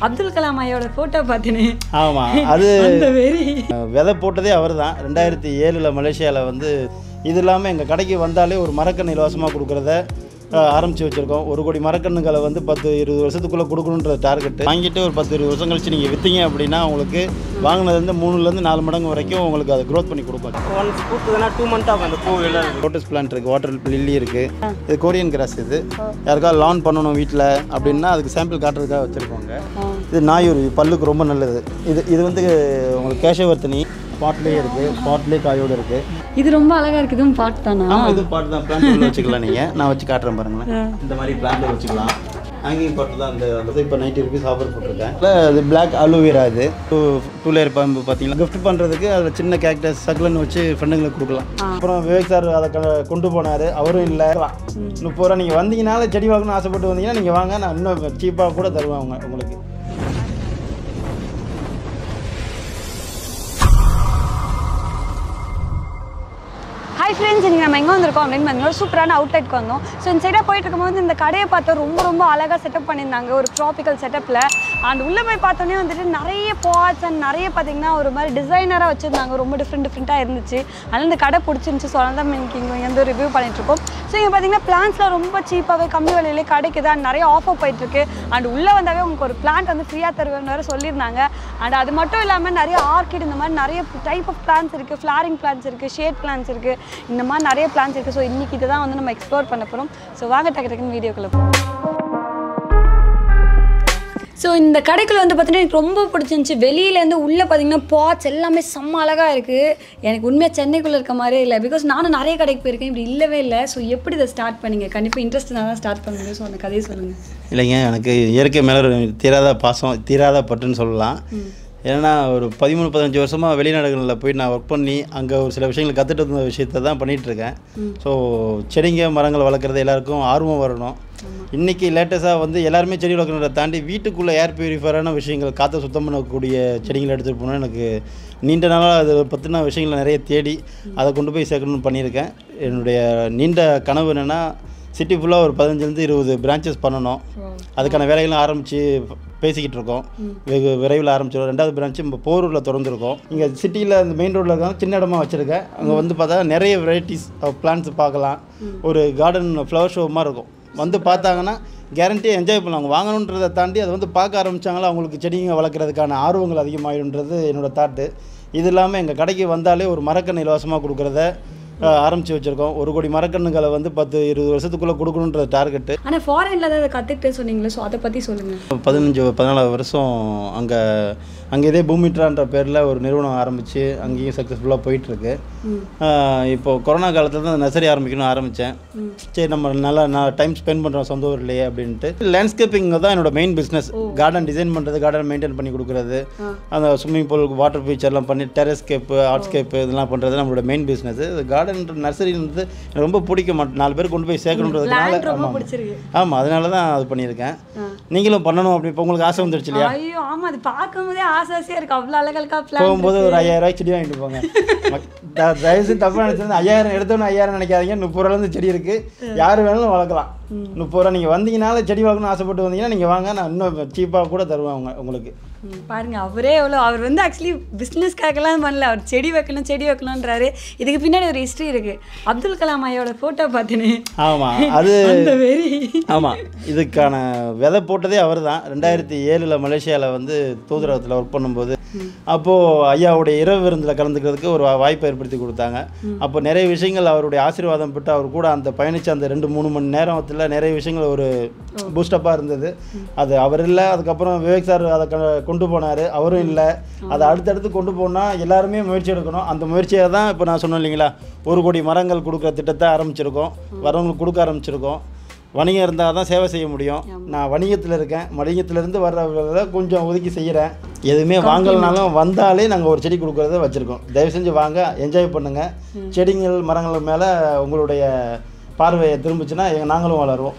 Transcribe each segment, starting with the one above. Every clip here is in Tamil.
அப்துல் கலாம் ஐயோட ஃபோட்டோ பார்த்தேனே ஆமாம் அது அந்த வெறி விதை போட்டதே அவர் தான் ரெண்டாயிரத்தி ஏழில் மலேசியாவில் வந்து இது இல்லாமல் எங்கள் கடைக்கு வந்தாலே ஒரு மரக்கன்று இலவசமாக கொடுக்குறத ஆரம்பித்து வச்சுருக்கோம் ஒரு கோடி மரக்கன்றுகளை வந்து பத்து இருபது வருஷத்துக்குள்ளே கொடுக்கணுன்ற டார்கெட் வாங்கிட்டு ஒரு பத்து இருபது வருஷம் கழிச்சு நீங்கள் விற்றீங்க அப்படின்னா உங்களுக்கு வாங்கினதுலேருந்து மூணுலேருந்து நாலு மடங்கு வரைக்கும் உங்களுக்கு அதை க்ரோத் பண்ணி கொடுக்கும் ஒன்ஸ் பூத்துதுன்னா டூ மந்த் ஆகும் அந்த பூ எல்லாம் லோட்டஸ் பிளான்ட் இருக்குது வாட்டர் லில்லி இருக்குது இது கோரியன் கிராஸ் இது யாருக்காவது லான் பண்ணணும் வீட்டில் அப்படின்னா அதுக்கு சாம்பிள் காட்டுறதுக்காக வச்சுருக்கோங்க இது நாயூர் பல்லுக்கு ரொம்ப நல்லது இது இது வந்து உங்களுக்கு கேசவர்த்தனி பாட்லேயே இருக்குது பாட்லேயே காயோடு இருக்குது இது ரொம்ப அழகா இருக்கு இதுவும் பாட்டு தானா ஆமாம் இது பாட்டு தான் பிளான்ட் வச்சுக்கலாம் நீங்கள் நான் வச்சு காட்டுறேன் பாருங்களேன் இந்த மாதிரி பிளான்ட் வச்சுக்கலாம் ஹேங்கிங் பாட்டு தான் அந்த அந்த இப்போ நைன்ட்டி ருபீஸ் ஆஃபர் போட்டிருக்கேன் இல்லை அது பிளாக் அலோவேரா இது டூ டூ லேயர் பம்பு பார்த்தீங்கன்னா கிஃப்ட் பண்ணுறதுக்கு அதில் சின்ன கேக்டஸ் சக்லன் வச்சு ஃப்ரெண்டுங்களுக்கு கொடுக்கலாம் அப்புறம் விவேக் சார் அதை க- கொண்டு போனார் அவரும் இல்லை முப்பது ரூபா நீங்கள் வந்தீங்கனால செடி வாங்கணும்னு ஆசைப்பட்டு வந்தீங்கன்னா நீங்கள் வாங்க நான் இன்னும் சீப்பாக கூட தருவேன் அவங்க உங்களுக்கு ஹாய் ஃப்ரெண்ட்ஸ் இன்றைக்கி நம்ம எங்கே வந்திருக்கோம் அப்படின்னு பார்த்தீங்கன்னா சூப்பரான அவுட்லெட்க்கு வந்தோம் ஸோ இந்த சைடாக போயிட்டு இருக்கும்போது இந்த கடையை பார்த்தா ரொம்ப ரொம்ப அழகாக செட்டப் பண்ணியிருந்தாங்க ஒரு ட்ராபிக்கல் செட்டப்பில் அண்ட் உள்ளே போய் பார்த்தோன்னே வந்துட்டு நிறைய பாட்ஸ் அண்ட் நிறைய பார்த்தீங்கன்னா ஒரு மாதிரி டிசைனராக வச்சுருந்தாங்க ரொம்ப டிஃப்ரெண்ட் டிஃப்ரெண்ட்டாக இருந்துச்சு அதனால் இந்த கடை பிடிச்சிருந்துச்சு ஸோ அதனால தான் இன்னைக்கு இங்கே வந்து ரிவ்யூ பண்ணிட்டுருக்கோம் ஸோ இங்கே பார்த்தீங்கன்னா பிளான்ஸ்லாம் ரொம்ப சீப்பாகவே கம்மி விலையிலே கிடைக்குது அண்ட் நிறைய ஆஃபர் போயிட்டுருக்கு அண்ட் உள்ளே வந்தாவே உங்களுக்கு ஒரு பிளான்ட் வந்து ஃப்ரீயாக தருவேன்னு வேறு சொல்லியிருந்தாங்க அண்ட் அது மட்டும் இல்லாமல் நிறைய ஆர்கிட் இந்த மாதிரி நிறைய டைப் ஆஃப் பிளான்ஸ் இருக்குது ஃப்ளாரிங் பிளான்ஸ் இருக்குது ஷேட் பிளான்ஸ் இருக்குது இந்த மாதிரி நிறைய பிளான்ஸ் இருக்குது ஸோ இன்றைக்கி இதை தான் வந்து நம்ம எக்ஸ்ப்ளோர் பண்ண போகிறோம் ஸோ வாங்க டக்கு டக்குன்னு வீடியோக்குள்ளே போகிறோம் ஸோ இந்த கடைக்குள்ள வந்து பார்த்தீங்கன்னா எனக்கு ரொம்ப பிடிச்சிருந்துச்சி வெளியிலேருந்து உள்ளே பார்த்தீங்கன்னா பாட்ஸ் எல்லாமே செம்ம அழகாக இருக்குது எனக்கு உண்மையாக சென்னைக்குள்ளே இருக்க மாதிரியே இல்லை பிகாஸ் நானும் நிறைய கடைக்கு போயிருக்கேன் இப்படி இல்லவே இல்லை ஸோ எப்படி இதை ஸ்டார்ட் பண்ணீங்க கண்டிப்பாக இன்ட்ரெஸ்ட் தான் ஸ்டார்ட் பண்ணுங்க ஸோ அந்த கதையை சொல்லுங்கள் இல்லைங்க எனக்கு இயற்கை மேலே ஒரு தீராத பாசம் தீராத பற்றுன்னு சொல்லலாம் ஏன்னா ஒரு பதிமூணு பதினஞ்சு வருஷமாக வெளிநாடுகளில் போய் நான் ஒர்க் பண்ணி அங்கே ஒரு சில விஷயங்கள் கற்றுட்டு இருந்த விஷயத்தை தான் பண்ணிகிட்டு இருக்கேன் ஸோ செடிங்க மரங்கள் வளர்க்குறது எல்லாருக்கும் ஆர்வம் வரணும் இன்றைக்கி லேட்டஸ்ட்டாக வந்து எல்லாருமே செடி வளர்க்குறத தாண்டி வீட்டுக்குள்ளே ஏர் பியூரிஃபரான விஷயங்கள் காற்றை சுத்தம் பண்ணக்கூடிய செடிகளை எடுத்துகிட்டு போனால் எனக்கு நீண்ட நாளாக அதை பற்றின விஷயங்களை நிறைய தேடி அதை கொண்டு போய் சேர்க்கணும்னு பண்ணியிருக்கேன் என்னுடைய நீண்ட கனவு என்னென்னா சிட்டி ஃபுல்லாக ஒரு பதினஞ்சுலேருந்து இருபது பிரான்ச்சஸ் பண்ணணும் அதுக்கான வேலைகளும் ஆரம்பித்து பேசிக்கிட்டு இருக்கோம் வெகு விரைவில் ஆரம்பிச்சிடும் ரெண்டாவது பிரான்ச்சு இப்போ போரூரில் திறந்துருக்கோம் இங்கே சிட்டியில் இந்த மெயின் ரோட்டில் இருக்காங்க சின்ன இடமா வச்சுருக்கேன் அங்கே வந்து பார்த்தா நிறைய வெரைட்டிஸ் ஆஃப் பிளான்ஸ் பார்க்கலாம் ஒரு கார்டன் ஃப்ளவர் ஷோ மாதிரி இருக்கும் வந்து பார்த்தாங்கன்னா கேரண்டியாக என்ஜாய் பண்ணலாம் அவங்க வாங்கணுன்றதை தாண்டி அதை வந்து பார்க்க ஆரம்பிச்சாங்களா அவங்களுக்கு செடிங்க வளர்க்குறதுக்கான ஆர்வங்கள் அதிகமாகிடுன்றது என்னோட தாட்டு இது இல்லாமல் எங்கள் கடைக்கு வந்தாலே ஒரு மரக்கன்று இலவசமாக கொடுக்குறத ஆரம்பித்து வச்சுருக்கோம் ஒரு கோடி மரக்கன்றுகளை வந்து பத்து இருபது வருஷத்துக்குள்ளே கொடுக்கணுன்ற டார்கெட்டு ஆனால் ஃபாரினில் தான் அதை கற்றுக்கிட்டு சொன்னீங்களே ஸோ அதை பற்றி சொல்லுங்கள் பதினஞ்சு பதினாலு வருஷம் அங்கே அங்கே இதே பூமிட்ரான்ற பேரில் ஒரு நிறுவனம் ஆரம்பித்து அங்கேயும் சக்ஸஸ்ஃபுல்லாக போயிட்டுருக்கு இப்போ கொரோனா காலத்தில் தான் நர்சரி ஆரம்பிக்கணும்னு ஆரம்பித்தேன் சரி நம்ம நல்லா நான் டைம் ஸ்பெண்ட் பண்ணுறோம் சொந்த ஊர்லேயே அப்படின்ட்டு லேண்ட்ஸ்கேப்பிங் தான் என்னோட மெயின் பிஸ்னஸ் கார்டன் டிசைன் பண்ணுறது கார்டன் மெயின்டைன் பண்ணி கொடுக்குறது அந்த ஸ்விம்மிங் பூல் வாட்டர் ஃபீச்சர்லாம் பண்ணி டெரஸ்கேப்பு ஆர்ட்ஸ்கேப்பு இதெல்லாம் பண்ணுறது நம்மளோட மெயின் பிஸ்னஸ் கார்டன் நர்சரின்றது எனக்கு ரொம்ப பிடிக்க மாட்டேன் நாலு பேர் கொண்டு போய் சேர்க்கணுன்றதுனால Plant ரொம்ப ஆமாம் பிடிச்சிருக்கு ஆமாம் அதனால தான் அது பண்ணியிருக்கேன் நீங்களும் பண்ணணும் அப்படி இப்போ உங்களுக்கு ஆசை வந்துருச்சு இல்லையா ஐயோ ஆமாம் அது பார்க்கும்போதே ஆசை ஆசையாக இருக்குது அவ்வளோ அழகழகா பிளான் போகும்போது ஒரு ஐயாயிரம் ரூபாய்க்கு செடி வாங்கிட்டு போங்க மக்- த- தயவு செஞ்சு தப்பாக நினச்சிருந்து ஐயாயிரம் எடுத்தோன்னு ஐயாயிரம் நினைக்காதீங்க முப்பது ரூபாலேருந்து செடி இருக்குது யார் வேணாலும் வளர்க்கலாம் முப்பது ரூபா நீங்கள் வந்தீங்கனால செடி வளர்க்கணும்னு ஆசைப்பட்டு வந்தீங்கன்னா நீங்கள் வாங்க நான் இன்னும் சீப்பாக கூட தருவேன் உங்க உங்களுக்கு ம், பாருங்க அவரே எவ்வளோ அவர் வந்து ஆக்சுவலி பிஸ்னஸ்க்காகலாம் பண்ணல அவர் செடி வைக்கணும் செடி வைக்கணுன்றாரு இதுக்கு பின்னாடி ஒரு ஹிஸ்ட்ரி இருக்கு அப்துல் கலாம் ஐயோட ஃபோட்டோ பார்த்தேனே ஆமாம் அது அந்த வெறி ஆமாம் இதுக்கான விதை போட்டதே அவர் தான் ரெண்டாயிரத்தி ஏழில் மலேசியாவில் வந்து தூதரகத்தில் ஒர்க் பண்ணும்போது அப்போது ஐயாவுடைய இரவு விருந்தில் கலந்துக்கிறதுக்கு ஒரு வா- வாய்ப்பை ஏற்படுத்தி கொடுத்தாங்க அப்போ நிறைய விஷயங்கள் அவருடைய ஆசீர்வாதம் பெற்று அவர் கூட அந்த பயணித்த அந்த ரெண்டு மூணு மணி நேரத்தில் நிறைய விஷயங்கள் ஒரு பூஸ்டப்பாக இருந்தது அது அவர் இல்லை அதுக்கப்புறம் விவேக் சார் அதை க- கொண்டு போனார் அவரும் இல்லை அதை அடுத்தடுத்து கொண்டு போனால் எல்லாருமே முயற்சி எடுக்கணும் அந்த முயற்சியை தான் இப்போ நான் சொன்னேன் இல்லைங்களா ஒரு கோடி மரங்கள் கொடுக்குற திட்டத்தை ஆரம்பிச்சிருக்கோம் வரவங்களுக்கு கொடுக்க ஆரம்பிச்சிருக்கோம் வணிகம் இருந்தால் தான் சேவை செய்ய முடியும் நான் வணிகத்தில் இருக்கேன் வணிகத்திலேருந்து வர்றவங்கள கொஞ்சம் ஒதுக்கி செய்கிறேன் எதுவுமே வாங்கலனாலும் வந்தாலே நாங்கள் ஒரு செடி கொடுக்குறத வச்சுருக்கோம் தயவு செஞ்சு வாங்க என்ஜாய் பண்ணுங்கள் செடிகள் மரங்கள் மேலே உங்களுடைய பார்வையை திரும்பிச்சுன்னா எங்க- நாங்களும் வளருவோம்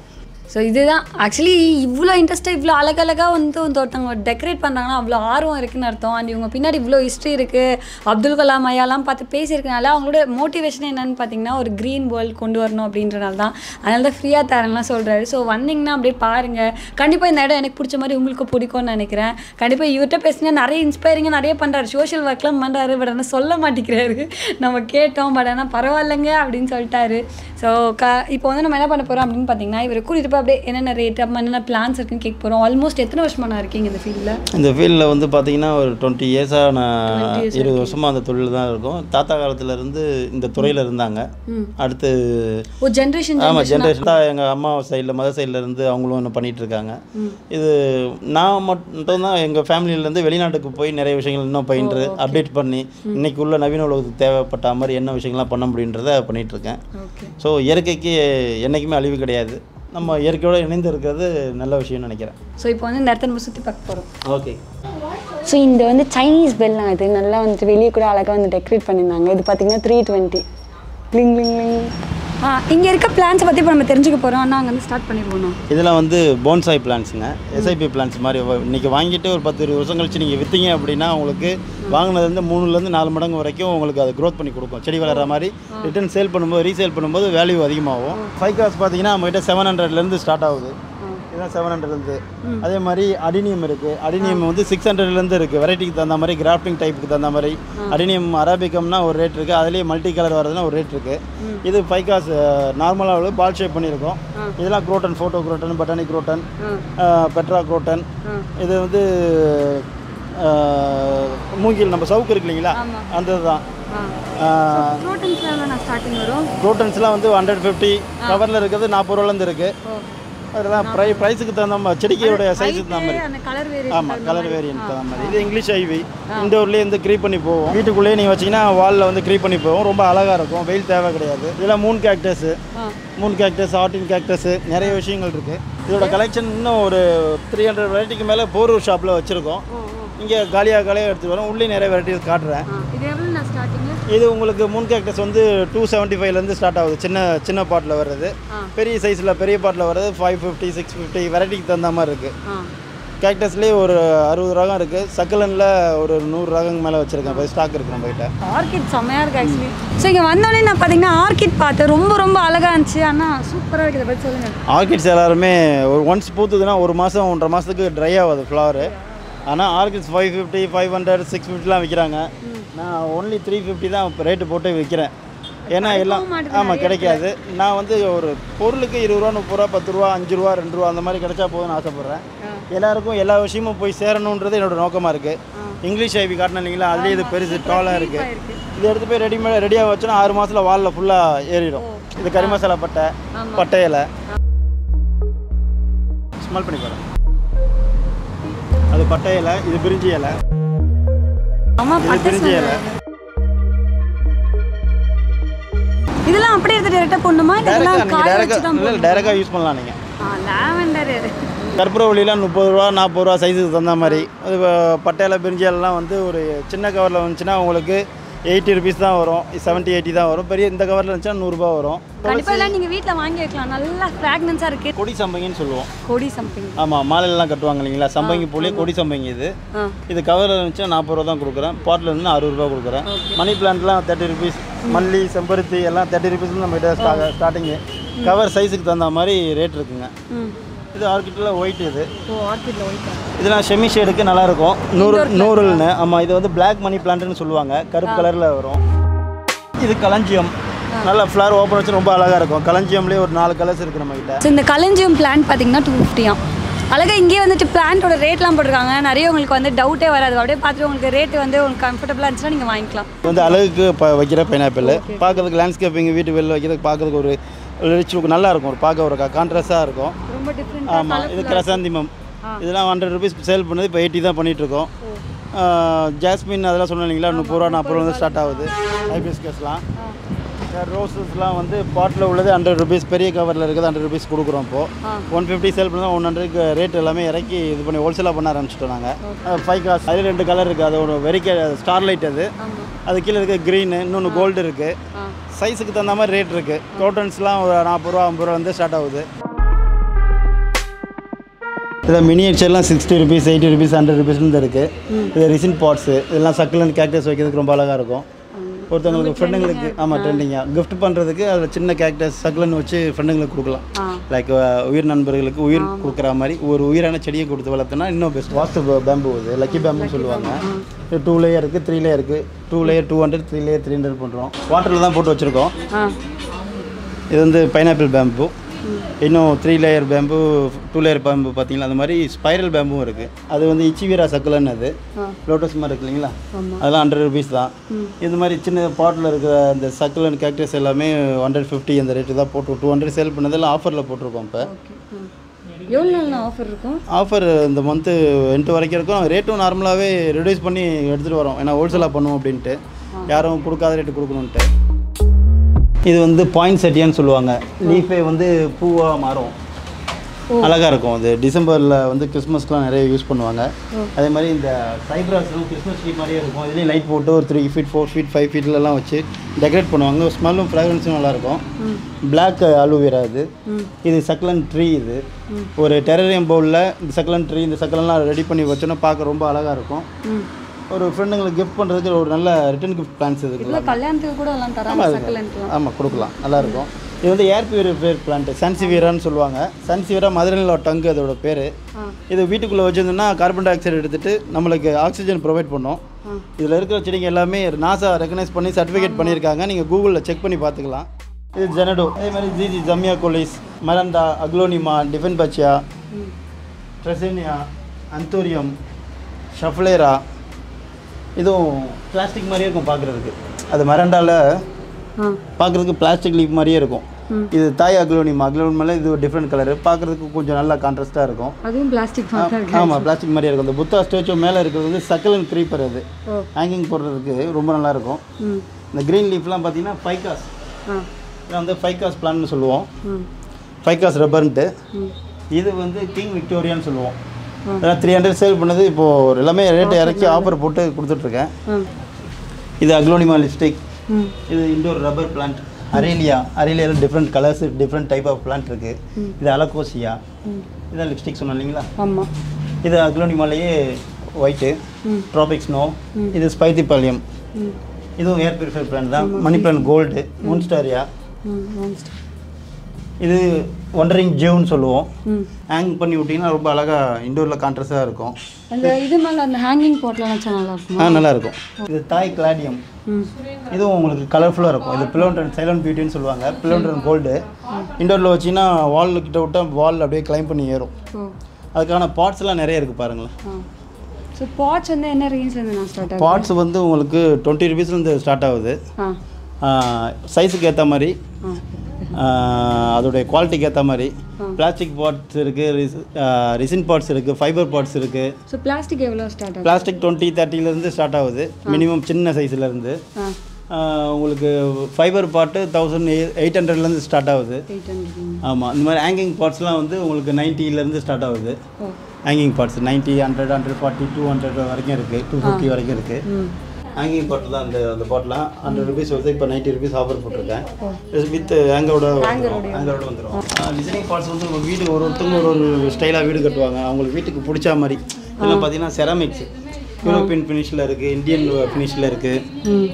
ஸோ இதுதான் ஆக்சுவலி இவ்வளோ இன்ட்ரெஸ்ட்டாக இவ்வளோ அழகழகாக வந்து வந்து ஒருத்தவங்க டெக்கரேட் பண்ணுறாங்கன்னா அவ்வளோ ஆர்வம் இருக்குன்னு அர்த்தம் அண்ட் இவங்க பின்னாடி இவ்வளோ ஹிஸ்ட்ரி இருக்குது அப்துல் கலாம் ஐயாலாம் பார்த்து பேசியிருக்கனால அவங்களோட மோட்டிவேஷன் என்னன்னு பார்த்தீங்கன்னா ஒரு க்ரீன் வேர்ல்ட் கொண்டு வரணும் அப்படின்றனால தான் அதனால தான் ஃப்ரீயாக தரேன்லாம் சொல்கிறாரு ஸோ வந்தீங்கன்னா அப்படியே பாருங்கள் கண்டிப்பாக இந்த இடம் எனக்கு பிடிச்ச மாதிரி உங்களுக்கு பிடிக்கும்னு நினைக்கிறேன் கண்டிப்பாக இவர்கிட்ட பேசினா நிறைய இன்ஸ்பைரிங்காக நிறைய பண்ணுறாரு சோஷியல் ஒர்க்லாம் பண்ணுறாரு பட் ஆனால் சொல்ல மாட்டேங்கிறாரு நம்ம கேட்டோம் பட் ஆனால் பரவாயில்லைங்க அப்படின்னு சொல்லிட்டாரு ஸோ க இப்போ வந்து நம்ம என்ன பண்ண போகிறோம் அப்படின்னு பார்த்தீங்கன்னா இவர் கூட்டிகிட்டு போய் அப்படியே என்னென்ன ரேட் அப்போ என்னென்ன பிளான்ஸ் இருக்குன்னு கேட்க போகிறோம் ஆல்மோஸ்ட் எத்தனை வருஷமா நான் இருக்கீங்க இந்த ஃபீல்டில் இந்த ஃபீல்டில் வந்து பார்த்தீங்கன்னா ஒரு டுவெண்ட்டி இயர்ஸாக நான் 20 years இருபது வருஷமாக அந்த தொழில் தான் இருக்கும் தாத்தா காலத்துல இருந்து இந்த துறையில் இருந்தாங்க அடுத்து ஒரு ஜென்ரேஷன் ஆமாம் ஜென்ரேஷன் தான் எங்கள் அம்மா சைடில் மதர் சைடில் இருந்து அவங்களும் இன்னும் பண்ணிட்டு இருக்காங்க இது நான் மட்டும் தான் எங்கள் ஃபேமிலியிலேருந்து வெளிநாட்டுக்கு போய் நிறைய விஷயங்கள் இன்னும் பயின்று அப்டேட் பண்ணி இன்னைக்கு உள்ள நவீன உலகத்துக்கு தேவைப்பட்ட மாதிரி என்ன விஷயங்கள்லாம் பண்ண முடியுன்றத பண்ணிட்டு இருக்கேன் ஓகே ஸோ இயற்கைக்கு என்றைக்குமே அழிவு கிடையாது நம்ம இயற்கையோடு இணைந்து இருக்கிறது நல்ல விஷயம்னு நினைக்கிறேன் ஸோ இப்போ வந்து இந்த இடத்த நம்ம சுற்றி பார்க்க போகிறோம் ஓகே ஸோ இந்த வந்து சைனீஸ் பெல்லாம் இது நல்லா வந்துட்டு வெளியே கூட அழகாக வந்து டெக்கரேட் பண்ணியிருந்தாங்க இது பார்த்தீங்கன்னா த்ரீ டுவெண்ட்டி லிங் லிங் லிங் ஆ இங்கே இருக்க பிளான்ஸை பற்றி இப்போ நம்ம தெரிஞ்சுக்க போகிறோம் ஆனால் அங்கே வந்து ஸ்டார்ட் பண்ணிடுவோம் இதெல்லாம் வந்து போன்சாய் பிளான்ஸுங்க எஸ்ஐபி பிளான்ஸ் மாதிரி வ- இன்னைக்கு வாங்கிட்டு ஒரு பத்து இருபது வருஷம் கழிச்சு நீங்கள் விற்றீங்க அப்படின்னா உங்களுக்கு வாங்கினதுலேருந்து மூணுலேருந்து நாலு மடங்கு வரைக்கும் உங்களுக்கு அது க்ரோத் பண்ணி கொடுக்கும் செடி வளர்கிற மாதிரி ரிட்டர்ன் சேல் பண்ணும்போது ரீசேல் பண்ணும்போது வேல்யூ அதிகமாகும் ஃபைவ் காஸ் பார்த்தீங்கன்னா நம்மகிட்ட செவன் ஹண்ட்ரட்லேருந்து ஸ்டார்ட் ஆகுது இதுதான் செவன் ஹண்ட்ரட்லேருந்து அதே மாதிரி அடினியம் இருக்குது அடினியம் வந்து சிக்ஸ் ஹண்ட்ரட்லேருந்து இருக்குது வெரைட்டிக்கு தகுந்த மாதிரி கிராஃப்டிங் டைப்புக்கு தகுந்த மாதிரி அடினியம் அரபிக்கம்னா ஒரு ரேட் இருக்குது அதுலேயே மல்டி கலர் வரதுனா ஒரு ரேட் இருக்குது இது ஃபைவ் காஸ் நார்மலாக உள்ள பால் ஷேப் பண்ணியிருக்கோம் இதெல்லாம் croton photo croton botanic croton petra croton இது வந்து அஹ், மூங்கில் நம்ம சவுக்கு இருக்கு இல்லைங்களா அந்த இதுதான் ப்ரோட்டீன்ஸ்லாம் நான் ஸ்டார்டிங் வரும் குரோட்டன்ஸ்லாம் வந்து ஹண்ட்ரட் ஃபிஃப்டி கவரில் இருக்கிறது நாற்பது ரூபாலேருந்து இருக்குது அதெல்லாம் ப்ரை ப்ரைஸுக்கு தகுந்த மாதிரி செடிக்கையோட சைஸுக்கு தகுந்த மாதிரி அந்த கலர் வேறு ஆமாம் கலர் வேரியன்ட் தகுந்த மாதிரி இது இங்கிலீஷ் ஐவி இண்டோர்லேயே வந்து க்ரீப் பண்ணி போகும் வீட்டுக்குள்ளேயே நீங்கள் வச்சீங்கன்னா வாலில் வந்து க்ரீப் பண்ணி போகும் ரொம்ப அழகாக இருக்கும் வெயில் தேவை கிடையாது இதெல்லாம் மூன் கேக்டஸு மூன் கேக்டஸ் ஆர்டின் கேக்டஸு நிறைய விஷயங்கள் இருக்குது இதோட கலெக்ஷன் இன்னும் ஒரு த்ரீ ஹண்ட்ரட் வெரைட்டிக்கு மேலே போரூர் ஷாப்பில் வச்சுருக்கோம் இங்கே காலியாக காலியாக எடுத்துகிட்டு வரோம் உள்ளே நிறைய வெரைட்டிஸ் காட்டுறேன் இது எவ்வளோ நான் ஸ்டார்டிங்கு இது உங்களுக்கு மூன் கேக்டஸ் வந்து டூ செவன்ட்டி ஃபைவ்லேருந்து ஸ்டார்ட் ஆகுது சின்ன சின்ன பாட்டில் வர்றது பெரிய சைஸில் பெரிய பாட்டில் வர்றது ஃபைவ் ஃபிஃப்டி சிக்ஸ் ஃபிஃப்டி வெரைட்டிக்கு தகுந்த மாதிரி இருக்குது ஆ கேக்டஸ்லேயே ஒரு அறுபது ரகம் இருக்குது சக்கலனில் ஒரு நூறு ரகம் மேலே வச்சுருக்கேன் இப்போ ஸ்டாக் இருக்குது நம்மகிட்ட ஆர்கிட் செம்மையாக இருக்குது ஆக்சுவலி ஸோ இங்கே வந்தோடனே நான் பார்த்தீங்கன்னா ஆர்கிட் பார்த்தேன் ரொம்ப ரொம்ப அழகாக இருந்துச்சு ஆனால் சூப்பராக இருக்குது பற்றி சொல்லுங்கள் ஆர்கிட்ஸ் எல்லாருமே ஒரு ஒன்ஸ் பூத்துதுன்னா ஒரு மாதம் ஒன்றரை மாதத்துக்கு ட்ரை ஆகாது ஃப்ளவரு ஆனால் orchids five fifty five hundred six ஃபிஃப்டிலாம் விற்கிறாங்க நான் ஒன்லி த்ரீ ஃபிஃப்டி தான் ரேட்டு போட்டு விற்கிறேன் ஏன்னா எல்லாம் ஆமாம் கிடைக்காது நான் வந்து ஒரு பொருளுக்கு இருபது ரூபா முப்பது ரூபா பத்து ரூபா அஞ்சு ரூபா ரெண்டு ரூபா அந்த மாதிரி கிடைச்சா போதும்னு ஆசைப்பட்றேன் எல்லாருக்கும் எல்லா விஷயமும் போய் சேரணுன்றது என்னோட நோக்கமாக இருக்குது இங்கிலீஷ் ஐவி காட்டின இல்லைங்களா அதுலேயே இது பெருசு டாலாக இருக்குது இது எடுத்து போய் ரெடிமேட் ரெடியாக வச்சோன்னா ஆறு மாதத்தில் வாலில் ஃபுல்லாக ஏறிடும் இது கறி மசாலா பட்டை பட்டை இலை ஸ்மெல் பண்ணி பாருங்க அது பட்டை இலை இது பிரிஞ்சி இலை ஆமாம் இது பட்டை பிரிஞ்சி இலை இதெல்லாம் அப்படியே எடுத்து டேரெக்டாக போடணுமா டேரெக்டாக இதெல்லாம் நீங்கள் காய வச்சு டேரெக்டாக தான் இல்லை டேரெக்டாக யூஸ் பண்ணலாம் நீங்கள் லாவெண்டர் கற்பூரவள்ளிலாம் முப்பது ரூபா நாற்பது ரூபா சைஸுக்கு தகுந்த மாதிரி அது வ- பட்டையில பிரிஞ்சி இலைலாம் வந்து ஒரு சின்ன கவரில் வந்துச்சுன்னா உங்களுக்கு எயிட்டி ருபீஸ் தான் வரும் செவன்ட்டி எயிட்டி தான் வரும் பெரிய இந்த கவரில் இருந்துச்சுன்னா நூறுரூபா வரும் கண்டிப்பாக எல்லாம் நீங்கள் வீட்டில் வாங்கி வைக்கலாம் நல்லா ஃப்ராக்னன்ஸாக இருக்குது கொடி சம்பங்கின்னு சொல்லுவோம் கொடி சம்திங் ஆமாம் மாலையெல்லாம் கட்டுவாங்க இல்லைங்களா சம்பங்கி பூலே கொடி சம்பங்கி இது ஆ இது கவரில் இருந்துச்சுன்னா நாற்பது ரூபா தான் கொடுக்குறேன் பாட்டில் இருந்து அறுபது ரூபா கொடுக்குறேன் மணி பிளான்ட்லாம் தேர்ட்டி ருபீஸ் மல்லி செம்பருத்தி எல்லாம் தேர்ட்டி ருபீஸ் நம்ம கிட்ட ஸ்டார்டிங்கு கவர் சைஸுக்கு தகுந்த மாதிரி ரேட் இருக்குங்க ம் இது ஆர்கிட்டில் ஒயிட் இது ஓ ஆர்கிட்டில் ஒயிட் இதெல்லாம் செமி ஷேடுக்கு நல்லாயிருக்கும் நூறு நூறுல்னு ஆமாம் இது வந்து Black மணி பிளான்ட்னு சொல்லுவாங்க கருப்பு கலரில் வரும் இது களஞ்சியம் நல்லா ஃப்ளவர் ஓப்பன் வச்சு ரொம்ப அழகாக இருக்கும் களஞ்சியம்லேயே ஒரு நாலு கலர்ஸ் இருக்குது நம்மகிட்ட ஸோ இந்த களஞ்சியம் பிளான்ட் பார்த்தீங்கன்னா டூ ஃபிஃப்டியாம் அழகாக இங்கேயே வந்துட்டு பிளான்ட்டோட ரேட்லாம் போட்டிருக்காங்க நிறைய உங்களுக்கு வந்து டவுட்டே வராது அப்படியே பார்த்துட்டு உங்களுக்கு ரேட்டு வந்து உங்களுக்கு கம்ஃபர்டபுளாக இருந்துச்சுன்னா நீங்கள் வாங்கிக்கலாம் இது வந்து அழகுக்கு ப வைக்கிற பைனாப்பிள் பார்க்கறதுக்கு லேண்ட்ஸ்கேப்பிங் வீட்டு வெளில வைக்கிறதுக்கு பார்க்கறதுக்கு ஒரு ரிச் லுக் நல்லா இருக்கும் ஒரு பார்க்க ஒரு கான்ட்ராஸ்டாக இருக்கும் ரொம்ப டிஃப்ரெண்ட் ஆமாம் இது கிரசாந்திமம் இதெல்லாம் ஹண்ட்ரட் ருபீஸ் சேல் பண்ணது இப்போ எயிட்டி தான் பண்ணிகிட்ருக்கோம் ஜாஸ்மின் அதெல்லாம் சொன்னேன் இல்லைங்களா முப்பது ரூபா நாற்பது ரூபா வந்து ஸ்டார்ட் ஆகுது ஹைபிஸ்கஸ்லாம் ரோசஸ்லாம் வந்து பாட்டில் உள்ளது ஹண்ட்ரட் ருபீஸ் பெரிய கவரில் இருக்குது ஹண்ட்ரட் ருபீஸ் கொடுக்குறோம் இப்போது ஒன் ஃபிஃப்டி சேல் பண்ணால் ஒன் ஹண்ட்ரட்க்கு ரேட் எல்லாமே இறக்கி இது பண்ணி ஹோல்சேலாக பண்ண ஆரம்பிச்சிட்டோம் நாங்கள் ஃபைவ் காஸ் அது ரெண்டு கலர் இருக்குது அது ஒரு வெரிக்க ஸ்டார்லைட் அது அது கீழே இருக்குது க்ரீனு இன்னொன்று கோல்டு இருக்குது சைஸுக்கு தகுந்த மாதிரி ரேட் இருக்குது கோட்டன்ஸ்லாம் ஒரு நாற்பது ரூபா ஐம்பது ரூபா வந்து ஸ்டார்ட் ஆகுது இதில் மினியேச்சர்லாம் sixty rupees eighty rupees hundred ருபீஸ்லேருந்து இருக்குது இது ரிசின் பாட்ஸு இதெல்லாம் சக்குலன் கேக்டஸ் வைக்கிறதுக்கு ரொம்ப அழகாக இருக்கும் ஒருத்தவங்களுக்கு ஃப்ரெண்டுங்களுக்கு ஆமாம் ட்ரெண்டிங்காக gift பண்ணுறதுக்கு அதில் சின்ன கேக்டஸ் சக்குலன் வச்சு ஃப்ரெண்டுங்களுக்கு கொடுக்கலாம் ஆ லைக் உயிர் நண்பர்களுக்கு உயிர் கொடுக்குற மாதிரி ஒரு உயிரான செடியை கொடுத்து வளர்த்தோன்னா இன்னும் பெஸ்ட் வாஸ்து பேம்பு இது லக்கி பேம்புன்னு சொல்லுவாங்க இது டூ லேயர் இருக்குது த்ரீ லேயர் இருக்குது two layer two hundred three layer three hundred பண்ணுறோம் வாட்டரில் தான் போட்டு வச்சுருக்கோம் ஆ இது வந்து பைனாப்பிள் பேம்பு இன்னும் three layer bamboo two layer bamboo பார்த்தீங்களா அந்த மாதிரி ஸ்பைரல் பேம்பும் இருக்குது அது வந்து இச்சிவீரா சக்குலன்னு அது ஆ. லோட்டஸ் மாதிரி இருக்கு இல்லைங்களா ஆமாம் அதெல்லாம் ஹண்ட்ரட் ருபீஸ் தான் இது மாதிரி சின்ன பாட்டில் இருக்கிற இந்த சக்குலன் கேக்டஸ் எல்லாமே ஹண்ட்ரட் ஃபிஃப்டி அந்த ரேட்டு தான் போட்டு டூ ஹண்ட்ரட் சேல் பண்ணதெல்லாம் ஆஃபரில் போட்டிருக்கோம் இப்போ ஓகே எவ்வளோ நாள் ஆஃபர் இருக்கும் ஆஃபர் இந்த மந்த்து எண்டு வரைக்கும் இருக்கும் ரேட்டும் நார்மலாகவே ரெடியூஸ் பண்ணி எடுத்துகிட்டு வரோம் ஏன்னா ஹோல்சேலாக பண்ணுவோம் அப்படின்ட்டு யாரும் கொடுக்காத ரேட்டு கொடுக்கணுன்ட்டு இது வந்து பாயிண்ட் செட்டியான்னு சொல்லுவாங்க லீஃபே வந்து பூவாக மாறும் அழகாக இருக்கும் அது டிசம்பரில் வந்து கிறிஸ்மஸ்க்குலாம் நிறைய யூஸ் பண்ணுவாங்க அதே மாதிரி இந்த சைப்ராஸும் கிறிஸ்மஸ் ட்ரீ மாதிரியே இருக்கும் இதுலேயும் லைட் போட்டு ஒரு three feet four feet five ஃபீட்லலாம் வச்சு டெக்கரேட் பண்ணுவாங்க ஸ்மெல்லும் ஃப்ராக்ரன்ஸும் நல்லாயிருக்கும் பிளாக் அலோவேரா இது இது சக்லன் ட்ரீ இது ஒரு டெரரியம் பவுலில் இந்த சக்லன் ட்ரீ இந்த சக்லன்லாம் ரெடி பண்ணி வச்சோன்னா பார்க்க ரொம்ப அழகாக இருக்கும் ம் ஒரு ஃப்ரெண்டுங்களுக்கு கிஃப்ட் பண்ணுறதுக்கு ஒரு நல்ல ரிட்டன் கிஃப்ட் பிளான்ஸ் இருக்குல்ல இதில் கல்யாணத்துக்கு கூட எல்லாம் தராங்க சக்கலன்ட்லாம் ஆமாம் கொடுக்கலாம் நல்லாயிருக்கும் இது வந்து ஏர் பியூரிஃபையர் பிளான்ட் சன்சிவீரான்னு சொல்லுவாங்க சன்சிவீரா மதுரையில் டங்கு அதோட பேர் ஆ இது வீட்டுக்குள்ளே வச்சிருந்தோம்னா கார்பன் டை ஆக்சைடு எடுத்துட்டு நம்மளுக்கு ஆக்சிஜன் ப்ரொவைட் பண்ணும் ஆ. இதில் இருக்கிற செடிங்க எல்லாமே நாசா ரெகனைஸ் பண்ணி சர்டிஃபிகேட் பண்ணியிருக்காங்க நீங்கள் கூகுளில் செக் பண்ணி பார்த்துக்கலாம் இது ஜெனடோ அதே மாதிரி ஜிஜி zamia coleus maranta aglaonema dieffenbachia dracaena anthurium schefflera இதுவும் பிளாஸ்டிக் மாதிரியே இருக்கும் பார்க்குறதுக்கு அது மரண்டால ஆ பார்க்குறதுக்கு பிளாஸ்டிக் லீஃப் மாதிரியே இருக்கும் இது தாய் அக்லோனிமா அக்லோனிமால இது ஒரு டிஃப்ரெண்ட் கலர் பார்க்குறதுக்கு கொஞ்சம் நல்லா கான்ட்ராஸ்ட்டாக இருக்கும் அதுவும் பிளாஸ்டிக் மாதிரி இருக்கு ஆமாம் பிளாஸ்டிக் மாதிரியே இருக்கும் இந்த புத்தா ஸ்டேச்சு மேலே இருக்கிறது வந்து சக்கலன் க்ரீப்பர் அது ஓ ஹேங்கிங் போடுறதுக்கு ரொம்ப நல்லா இருக்கும் ம் இந்த க்ரீன் லீஃப்லாம் பார்த்தீங்கன்னா ஃபைகாஸ் ஆ இதை வந்து ஃபைகாஸ் பிளான்னு சொல்லுவோம் ம் ஃபைகாஸ் ரப்பர்ன்ட்டு ம் இது வந்து கிங் விக்டோரியான்னு சொல்லுவோம் அதெல்லாம் த்ரீ ஹண்ட்ரட் சேல் பண்ணது இப்போது எல்லாமே ரேட்டு இறக்கி ஆஃபர் போட்டு கொடுத்துட்ருக்கேன் ஆ இது அக்லோனிமா லிப்ஸ்டிக் ம் இது இண்டோர் ரப்பர் பிளான்ட் அரேலியா அரேலியாவில் different colours different type of plant இருக்குது இது அலகோசியா ம் இதான் லிப்ஸ்டிக் சொன்னேன் இல்லைங்களா ஆமாம் இது அக்லோனிமாலேயே ஒயிட்டு ம் ட்ராபிக் ஸ்னோ இது ஸ்பைத்திபாளையம் ம் இதுவும் ஏர் பியூரிஃபை பிளான் தான் மணி பிளான் கோல்டு மூன்ஸ்டாரியா ம் monster. இது ஒண்டரிங் ஜேவ்னு சொல்லுவோம் ம் ஹேங் பண்ணி விட்டிங்கன்னா ரொம்ப அழகாக இண்டோரில் கான்ட்ரஸாக இருக்கும் அந்த இது மேலே அந்த ஹேங்கிங் போட்டில் வச்சா நல்லா இருக்குமா ஆ நல்லா இருக்கும் இது தாய் கிளாடியம் ம் இதுவும் உங்களுக்கு கலர்ஃபுல்லாக இருக்கும் இது பிலோண்ட்ரன் சைலண்ட் பியூட்டின்னு சொல்லுவாங்க பிலோண்ட்ரன் கோல்டு இண்டோரில் வச்சிங்கன்னா வால் கிட்ட விட்டால் வால் அப்படியே கிளைம் பண்ணி ஏறும் ஓ அதுக்கான பார்ட்ஸ்லாம் நிறைய இருக்குது பாருங்களேன் ஆ ஸோ பாட்ஸ் வந்து என்ன ரேஞ்ச்லேருந்து நான் ஸ்டார்ட் ஆகும் பார்ட்ஸ் வந்து உங்களுக்கு டுவெண்ட்டி ருபீஸ்லேருந்து ஸ்டார்ட் ஆகுது ஆ சைஸுக்கு ஏற்ற மாதிரி ஆ ஆ, அதோடைய குவாலிட்டிக்கு ஏற்ற மாதிரி பிளாஸ்டிக் பார்ட்ஸ் இருக்குது ரிசின் பார்ட்ஸ் இருக்குது ஃபைபர் பார்ட்ஸ் இருக்குது ஸோ பிளாஸ்டிக் எவ்வளோ ஸ்டார்ட் ஆகும் பிளாஸ்டிக் டுவெண்ட்டி தேர்ட்டிலேருந்து ஸ்டார்ட் ஆகுது மினிமம் சின்ன சைஸ்லேருந்து ஆ உங்களுக்கு ஃபைபர் பார்ட்டு தௌசண்ட் எயிட் ஹண்ட்ரட்லேருந்து ஸ்டார்ட் ஆகுது எயிட் ஹண்ட்ரட் ஆமாம் இந்த மாதிரி ஹேங்கிங் பார்ட்ஸ்லாம் வந்து உங்களுக்கு 90 ல இருந்து ஸ்டார்ட் ஆகுது ஓ hanging pots 90 hundred hundred forty two hundred வரைக்கும் இருக்குது டூ ஃபிஃப்டி வரைக்கும் இருக்குது ம் ஹேங்கிங் பாட்டில் தான் அந்த அந்த பாட்டிலாம் ஹண்ட்ரட் ருபீஸ் வருது இப்போ நைன்ட்டி ருபீஸ் ஆஃபர் போட்டிருக்கேன் வித் ஹேங்கரோட ஹேங்கரோட வந்துடும் லிசனிங் பார்ட்ஸ் வந்து உங்கள் வீடு ஒரு ஒருத்தவங்க ஒரு ஒரு ஸ்டைலாக வீடு கட்டுவாங்க அவங்களுக்கு வீட்டுக்கு பிடிச்ச மாதிரி இதெல்லாம் பார்த்தீங்கன்னா செராமிக்ஸ் யூரோப்பியன் ஃபினிஷில் இருக்குது இந்தியன் ஃபினிஷில் இருக்குது ம்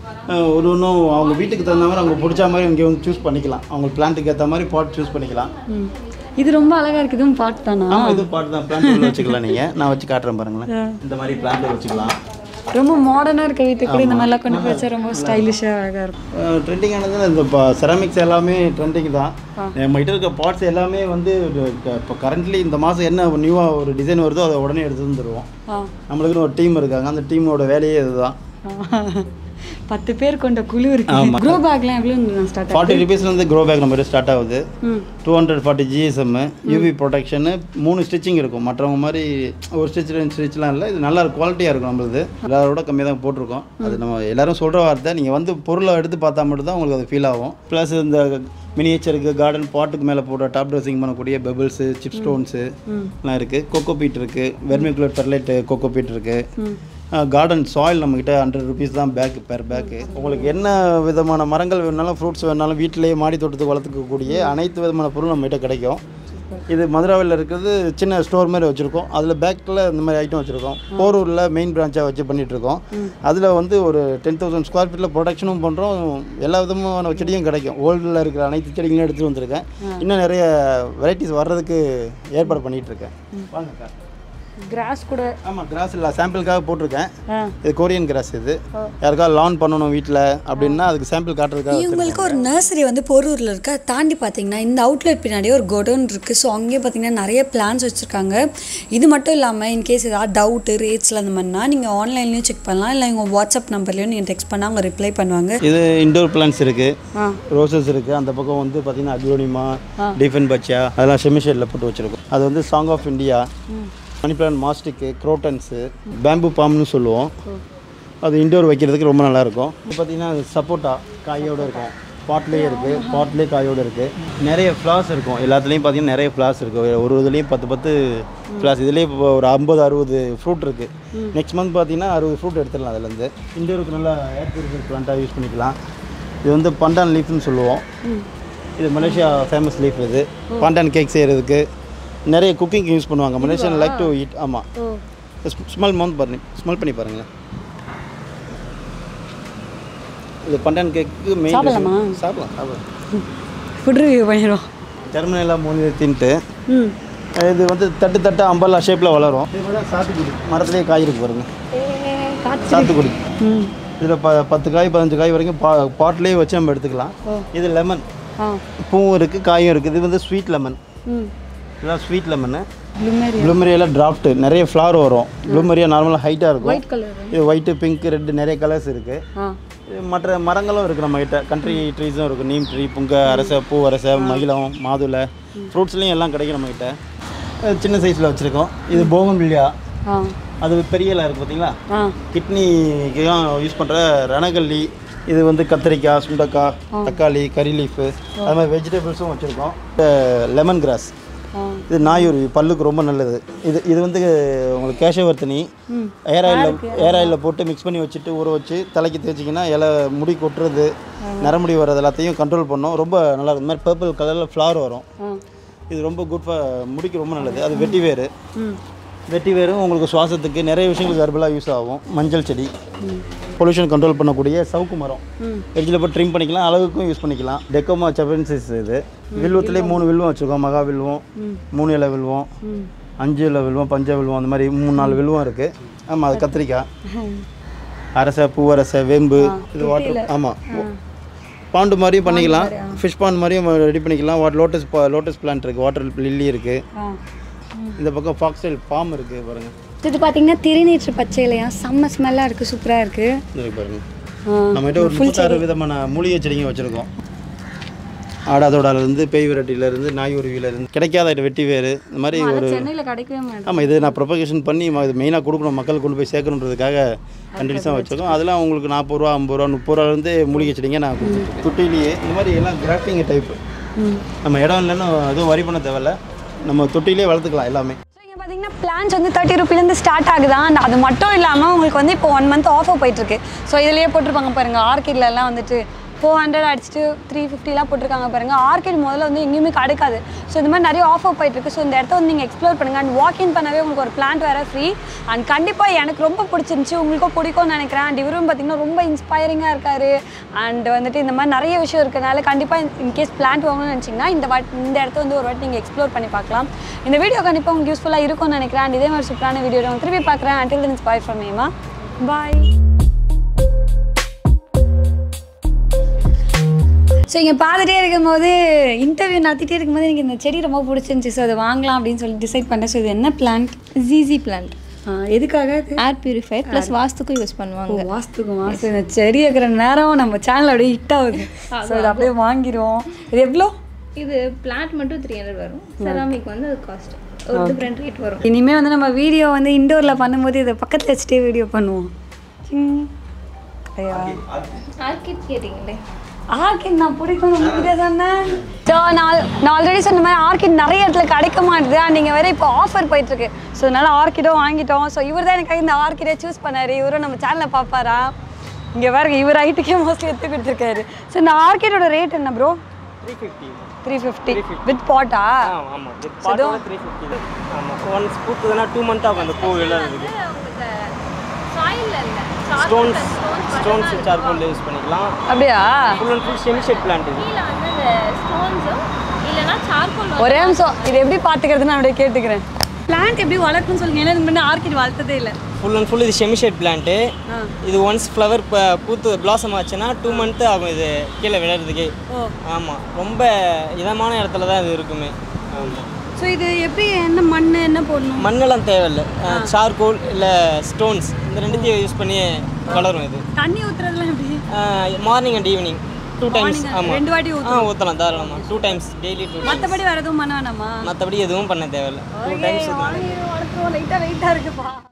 ஒரு ஒன்றும் அவங்க வீட்டுக்கு தகுந்த மாதிரி அவங்க பிடிச்ச மாதிரி இங்கே வந்து சூஸ் பண்ணிக்கலாம் அவங்க பிளான்ட்டுக்கு ஏற்ற மாதிரி பாட் சூஸ் பண்ணிக்கலாம் ம் இது ரொம்ப அழகா இருக்கு இதுவும் பாட்டு தானா ஆமாம் இது பாட்டு தான் பிளான்ட் வச்சுக்கலாம் நீங்கள் நான் வச்சு காட்டுறேன் பாருங்களேன் இந்த மாதிரி பிளான்ட் வச்சுக்கலாம் ரொம்ப மாடர்னாக இருக்க வீட்டுக்கு கூட இந்த மாதிரிலாம் கொண்டு போய் வச்சா ரொம்ப ஸ்டைலிஷாக அழகாக இருக்கும் ட்ரெண்டிங் ஆனது இந்த செராமிக்ஸ் எல்லாமே ட்ரெண்டிங் தான் நம்மகிட்ட இருக்க பார்ட்ஸ் எல்லாமே வந்து இப்போ கரண்ட்லி இந்த மாதம் என்ன நியூவாக ஒரு டிசைன் வருதோ அதை உடனே எடுத்து வந்துடுவோம் ஆ நம்மளுக்குன்னு ஒரு டீம் இருக்காங்க அந்த டீமோட வேலையே இதுதான் பத்து பேர் கொண்ட குழு இருக்கு க்ரோ பேக்லாம் எவ்வளோ நான் ஸ்டார்ட் ஃபார்ட்டி ருபீஸ்லேருந்து க்ரோ பேக் நம்ம ஸ்டார்ட் ஆகுது ம் two hundred forty GSM UV protection மூணு ஸ்டிச்சிங் இருக்கும் மற்றவங்க மாதிரி ஒரு ஸ்டிச் ரெண்டு ஸ்டிச்லாம் இல்லை இது நல்லா குவாலிட்டியாக இருக்கும் நம்மளுது எல்லாரோட கம்மியாக தான் போட்டிருக்கோம் அது நம்ம எல்லாரும் சொல்கிற வார்த்தை நீங்கள் வந்து பொருளை எடுத்து பார்த்தா மட்டும் தான் உங்களுக்கு அது ஃபீல் ஆகும் ப்ளஸ் இந்த மினியேச்சருக்கு கார்டன் பாட்டுக்கு மேலே போடுற டாப் ட்ரெஸ்ஸிங் பண்ணக்கூடிய பெபிள்ஸு சிப் ஸ்டோன்ஸு எல்லாம் இருக்குது கொக்கோ பீட் இருக்குது வெர்மிகுலர் பெர்லைட்டு கொக்கோ பீட் இருக்குது கார்டன் சாயில் நம்மக்கிட்ட ஹண்ட்ரட் ருபீஸ் தான் பேக் பெர் பேக்கு உங்களுக்கு என்ன விதமான மரங்கள் வேணாலும் ஃப்ரூட்ஸ் வேணாலும் வீட்டிலேயே மாடி தோட்டத்துக்கு வளர்த்துக்கக்கூடிய அனைத்து விதமான பொருளும் நம்மகிட்ட கிடைக்கும் இது மதுராவில் இருக்கிறது சின்ன ஸ்டோர் மாதிரி வச்சுருக்கோம் அதில் பேக்கில் இந்த மாதிரி ஐட்டம் வச்சுருக்கோம் போரூரில் மெயின் பிரான்ச்சாக வச்சு பண்ணிகிட்ருக்கோம் அதில் வந்து ஒரு டென் தௌசண்ட் ஸ்கொயர் ஃபீட்டில் ப்ரொடக்ஷனும் பண்ணுறோம் எல்லா விதமான செடியும் கிடைக்கும் ஓல்டில் இருக்கிற அனைத்து செடிகளையும் எடுத்துகிட்டு வந்திருக்கேன் இன்னும் நிறைய வெரைட்டிஸ் வர்றதுக்கு ஏற்பாடு பண்ணிகிட்டு இருக்கேன் வாங்கக்கா கிராஸ் கூட ஆமாம் கிராஸ் இல்லை சாம்பிளுக்காக போட்டிருக்கேன் ஆ இது கொரியன் கிராஸ் இது யாருக்காவது லான் பண்ணணும் வீட்டில் அப்படின்னா அதுக்கு சாம்பிள் காட்டுறதுக்காக இவங்களுக்கு ஒரு நர்சரி வந்து போரூரில் இருக்கு அதை தாண்டி பார்த்தீங்கன்னா இந்த அவுட்லெட் பின்னாடியே ஒரு கோடவுன் இருக்குது ஸோ அங்கேயே பார்த்தீங்கன்னா நிறைய பிளான்ஸ் வச்சுருக்காங்க இது மட்டும் இல்லாமல் இன்கேஸ் ஏதாவது டவுட்டு ரேட்ஸில் அந்த மாதிரினா நீங்கள் ஆன்லைன்லேயும் செக் பண்ணலாம் இல்லை உங்கள் வாட்ஸ்அப் நம்பர்லேயும் நீங்கள் டெக்ஸ்ட் பண்ணால் அவங்க ரிப்ளை பண்ணுவாங்க இது இண்டோர் பிளான்ஸ் இருக்குது ஆ ரோசஸ் இருக்குது அந்த பக்கம் வந்து பார்த்தீங்கன்னா அக்லோனிமா டிஃபன் பச்சா அதெல்லாம் செமிஷேடில் போட்டு வச்சுருக்கோம் அது வந்து song of India money plant மாஸ்டிக்கு குரோட்டன்ஸு பேம்பு பாம்னு சொல்லுவோம் அது இண்டோர் வைக்கிறதுக்கு ரொம்ப நல்லாயிருக்கும் இது பார்த்தீங்கன்னா சப்போட்டா காயோடு இருக்கும் பாட்லேயே இருக்குது பாட்லேயே காயோடு இருக்குது நிறைய ஃப்ளார்ஸ் இருக்கும் எல்லாத்துலேயும் பார்த்தீங்கன்னா நிறைய ஃப்ளார்ஸ் இருக்குது ஒரு இதுலேயும் பத்து பத்து ஃப்ளார்ஸ் இதுலேயே இப்போ ஒரு ஐம்பது அறுபது ஃப்ரூட் இருக்குது நெக்ஸ்ட் மந்த் பார்த்தீங்கன்னா அறுபது ஃப்ரூட் எடுத்துடலாம் அதுலேருந்து இண்டோருக்கு நல்லா ஏர் பியூரிஃபைர் பிளான்ட்டாக யூஸ் பண்ணிக்கலாம் இது வந்து பண்டான் லீஃப்னு சொல்லுவோம் இது மலேசியா ஃபேமஸ் லீஃப் இது பாண்டான் கேக் செய்கிறதுக்கு நிறைய குக்கிங் யூஸ் பண்ணுவாங்க மலேசியன் லைக் டு eat ஆமாம் ஸ்மெல் மவுண்ட் பாருங்க ஸ்மெல் பண்ணி பாருங்களேன் இது பண்டான் கேக்கு மெயின் சாப்பிடலாமா? சாப்பிடலாம் சாப்பிடலாம் ஃபுட் ரிவ்யூ பண்ணிடுவோம் ஜெர்மனியில் மூணு தின்ட்டு ம் இது வந்து தட்டு தட்டு அம்பல்லா ஷேப்பில் வளரும் இது கூட சாத்துக்குடி மரத்துலேயே காய் இருக்கு பாருங்க சாத்துக்குடி ம் இதில் ப பத்து காய் பதினஞ்சு காய் வரைக்கும் பா பாட்லேயே வச்சு நம்ம எடுத்துக்கலாம் இது லெமன் ஆ பூவும் இருக்குது காயும் இருக்குது இது வந்து ஸ்வீட் லெமன் ம் இதெல்லாம் ஸ்வீட் லெமனு ப்ளூமேரி ப்ளூமெரியாவில் டிராஃப்ட் நிறைய ஃப்ளவர் வரும் ப்ளூமெரியா நார்மலாக ஹைட்டாக இருக்கும் ஒயிட் கலர் இது ஒயிட்டு பிங்க் ரெட் நிறைய கலர்ஸ் இருக்குது ஆ இது மற்ற மரங்களும் இருக்குது நம்ம கிட்ட கண்ட்ரி ட்ரீஸும் இருக்குது நீம் ட்ரீ புங்க அரச பூ அரச மகிழம் மாதுளை ஃப்ரூட்ஸ்லேயும் எல்லாம் கிடைக்கும் நம்மக்கிட்ட அஹ் சின்ன சைஸில் வச்சுருக்கோம் இது போகன் வில்லியா ஆ அது பெரிய இலை இருக்குது பார்த்தீங்களா ஆ கிட்னிக்கெல்லாம் யூஸ் பண்ணுற ரணகல்லி இது வந்து கத்திரிக்காய் சுண்டக்காய் தக்காளி கறி லீஃபு அது மாதிரி வெஜிடபிள்ஸும் வச்சுருக்கோம் லெமன் கிராஸ் ஆ இது நாயூரி பல்லுக்கு ரொம்ப நல்லது இது இது வந்து உங்களுக்கு கேஷவர்த்தனி ஏர் ஆயிலில் ஏர் ஆயிலில் போட்டு மிக்ஸ் பண்ணி வச்சுட்டு ஊற வச்சு தலைக்கு தேய்ச்சிங்கன்னா இலை முடி கொட்டுறது நரமுடி வர்றது எல்லாத்தையும் கண்ட்ரோல் பண்ணோம் ரொம்ப நல்லா இருக்கும் இந்த மாதிரி பர்பிள் கலரில் ஃப்ளவர் வரும் ஆ இது ரொம்ப குட் ஃபார் முடிக்கு ரொம்ப நல்லது அது வெட்டி வேறு ம் வெட்டி வேரும் உங்களுக்கு சுவாசத்துக்கு நிறைய விஷயங்களுக்கு ஹெர்பலாக யூஸ் ஆகும் மஞ்சள் செடி பொல்யூஷன் கண்ட்ரோல் பண்ணக்கூடிய சவுக்கு மரம் ம். எட்ஜில் போட்டு ட்ரிம் பண்ணிக்கலாம் அளவுக்கும் யூஸ் பண்ணிக்கலாம் டெக்கோமா செவன்சிஸ் இது வில்வத்துலேயே மூணு வில்வம் வச்சுருக்கோம் மகா வில்வம் மூணு இலை வில்வம் ம் அஞ்சு இலை வில்வம் பஞ்ச வில்வம் அந்த மாதிரி மூணு நாலு வில்வம் இருக்குது ஆமாம் அது கத்திரிக்காய் அரசை பூவரசை வேம்பு இது வாட்டர் ஆமாம் பாண்டு மாதிரியும் பண்ணிக்கலாம் ஃபிஷ் பாண்ட் மாதிரியும் ரெடி பண்ணிக்கலாம் வாட் லோட்டஸ் லோட்டஸ் பிளான்ட் இருக்குது வாட்டர் லில்லி இருக்குது ஆ இந்த பக்கம் ஃபாக்ஸ்டைல் பாம் இருக்குது பாருங்கள் இது பார்த்தீங்கன்னா திருநீற்று பச்சை இலையா செம்ம ஸ்மெல்லாக இருக்குது சூப்பராக இருக்குது இருக்கு பாருங்க நம்மகிட்ட ஒரு முப்பத்தாறு விதமான மூலிகை செடிங்க வச்சுருக்கோம் ஆடாதோடாலேருந்து பேய் விரட்டிலேருந்து நாய் உருவிலேருந்து கிடைக்காத வெட்டி வேறு இந்த மாதிரி ஒரு சென்னையில் கிடைக்கவே மாட்டேன் ஆமாம் இது நான் ப்ரொபகேஷன் பண்ணி ம- இது மெயினாக கொடுக்கணும் மக்களுக்கு கொண்டு போய் சேர்க்கணுன்றதுக்காக கண்டினியூஸாக வச்சுருக்கோம் அதெல்லாம் உங்களுக்கு நாற்பது ரூபா ஐம்பது ரூபா முப்பது ரூபாலேருந்து மூலிகை செடிங்க நான் கொடுத்துருக்கேன் தொட்டிலேயே இந்த மாதிரி எல்லாம் கிராஃப்டிங் டைப் நம்ம இடம் இல்லைன்னு எதுவும் வரி பண்ண தேவையில்ல நம்ம தொட்டிலே வளர்த்துக்கலாம் எல்லாமே ஸோ இங்கே பார்த்தீங்கன்னா பிளான்ஸ் வந்து தேர்ட்டி ருபீலேருந்து ஸ்டார்ட் ஆகுதா and அது மட்டும் இல்லாமல் உங்களுக்கு வந்து இப்போ ஒன் மந்த் ஆஃபர் போயிட்டுருக்கு ஸோ இதுலேயே போட்டிருப்பாங்க பாருங்கள் ஆர்கிட்ல எல்லாம் வந்துட்டு ஃபோர் ஹண்ட்ரட் அடிச்சுட்டு த்ரீ ஃபிஃப்டிலாம் போட்டிருக்காங்க பாருங்கள் ஆர்கிட் முதல்ல வந்து எங்கேயுமே கிடைக்காது ஸோ இந்த மாதிரி நிறைய ஆஃபர் போயிட்டுருக்கு ஸோ இந்த இடத்த வந்து நீங்கள் எக்ஸ்ப்ளோர் பண்ணுங்கள் அண்ட் வாக்கிங் பண்ணவே உங்களுக்கு ஒரு பிளான்ட் வேறு ஃப்ரீ அண்ட் கண்டிப்பாக எனக்கு ரொம்ப பிடிச்சிருந்துச்சி உங்களுக்கும் பிடிக்கும்னு நினைக்கிறேன் அண்ட் இவரும் பார்த்தீங்கன்னா ரொம்ப இன்ஸ்பைரிங்காக இருக்காரு அண்ட் வந்துட்டு இந்த மாதிரி நிறைய விஷயம் இருக்கிறனால கண்டிப்பாக இன்கேஸ் பிளான்ட் வாங்கணும்னு நினச்சிங்கன்னா இந்த வாட் இந்த இடத்த வந்து ஒரு வாட்டி நீங்கள் எக்ஸ்ப்ளோர் பண்ணி பார்க்கலாம் இந்த வீடியோ கண்டிப்பாக உங்களுக்கு யூஸ்ஃபுல்லாக இருக்கும்னு நினைக்கிறேன் அண்ட் இதே மாதிரி சூப்பரான வீடியோ நான் திருப்பி பார்க்குறேன் அண்டில் தின்ஸ் பாய் ஃப்ரம் ஏமா பாய் ஸோ இங்கே பார்த்துட்டே இருக்கும்போது இன்டர்வியூ நடத்திட்டே இருக்கும்போது எனக்கு இந்த செடி ரொம்ப பிடிச்சிருந்துச்சி ஸோ அதை வாங்கலாம் அப்படின்னு சொல்லி டிசைட் பண்ணேன் ஸோ இது என்ன பிளான்ட் ஜிசி பிளான்ட் எதுக்காக இது ஏர் பியூரிஃபையர் ப்ளஸ் வாஸ்துக்கும் யூஸ் பண்ணுவாங்க வாஸ்துக்கும் வாஸ்து இந்த செடி இருக்கிற நேரம் நம்ம சேனல் அப்படியே ஹிட் ஆகுது ஸோ இதை அப்படியே வாங்கிடுவோம் இது எவ்வளோ இது பிளான்ட் மட்டும் த்ரீ ஹண்ட்ரட் வரும் செராமிக் வந்து அது காஸ்ட் ஒரு டிஃப்ரெண்ட் ரேட் வரும் இனிமேல் வந்து நம்ம வீடியோ வந்து இண்டோரில் பண்ணும்போது இதை பக்கத்தில் வச்சுட்டே வீடியோ பண்ணுவோம் ம். ஐயா ஆர்கிட் கேட்டிங்களே ஆர்கிட் நான் பிடிக்கும் உங்ககிட்ட சொன்னேன் ஸோ நான் நான் ஆல்ரெடி சொன்ன மாதிரி ஆர்கிட் நிறைய இடத்துல கிடைக்க மாட்டுது நீங்கள் வேற இப்போ ஆஃபர் போயிட்டுருக்கு ஸோ அதனால ஆர்கிடும் வாங்கிட்டோம் ஸோ இவர் தான் எனக்காக இந்த ஆர்கிடை சூஸ் பண்ணாரு இவரும் நம்ம சேனலில் பார்ப்பாரா இங்கே பாருங்க இவர் ஹைட்டுக்கே மோஸ்ட்லி எடுத்து கொடுத்துருக்காரு ஸோ இந்த ஆர்கிடோட ரேட் என்ன bro three fifty three fifty with பாட்டா ஆ ஆமாம் பாட்டோட த்ரீ ஃபிஃப்டி ஆமாம் ஒன்ஸ் பூத்துதுன்னா டூ மந்த் ஆகும் அந்த பூ விழுறதுக்கு உங்களுக்கு சாயில் இல்லை ஸ்டோன்ஸ் ஸ்டோன்ஸ் சார்கோல் யூஸ் பண்ணிக்கலாம் அப்படியா full and full semi shade plant இது கீழே வந்து அந்த ஸ்டோன்ஸும் இல்லைன்னா சார்கோல் ஒரே நிமிஷம் இது எப்படி பார்த்துக்கிறதுன்னு நான் அப்படியே கேட்டுக்கிறேன் பிளான்ட் எப்படி வளர்க்கணும்னு சொல்லுங்க ஏன்னா இதுக்கு முன்னாடி ஆர்கிட் வளர்த்ததே இல்லை ஃபுல் அண்ட் ஃபுல் இது செமி ஷெட் பிளான்ட்டு இது ஒன்ஸ் ஃப்ளவர் பூத்து பிளாசம் ஆச்சுன்னா டூ மந்த்து ஆகும் இது கீழே விழுறதுக்கே ஓ ஆமாம் ரொம்ப இதமான இடத்துல தான் இது இருக்குமே ஆமாம் ஸோ இது எப்படி என்ன மண் என்ன போடணும் மண்ணெல்லாம் தேவையில்லை சார்கோல் இல்லை ஸ்டோன்ஸ் இந்த ரெண்டுத்தையும் யூஸ் பண்ணி வளரும் இது தண்ணி ஊற்றுறதுலாம் எப்படி morning and evening two times ஆமாம் ரெண்டு வாட்டி ஆ ஊற்றலாம் தாராளமாக two times daily two times மற்றபடி வேறு எதுவும் பண்ண வேணாமா மற்றபடி எதுவும் பண்ண தேவையில்லை டூ டைம்ஸ் வளர்த்துருவோம் லைட்டாக வெயிட்டாக இருக்குப்பா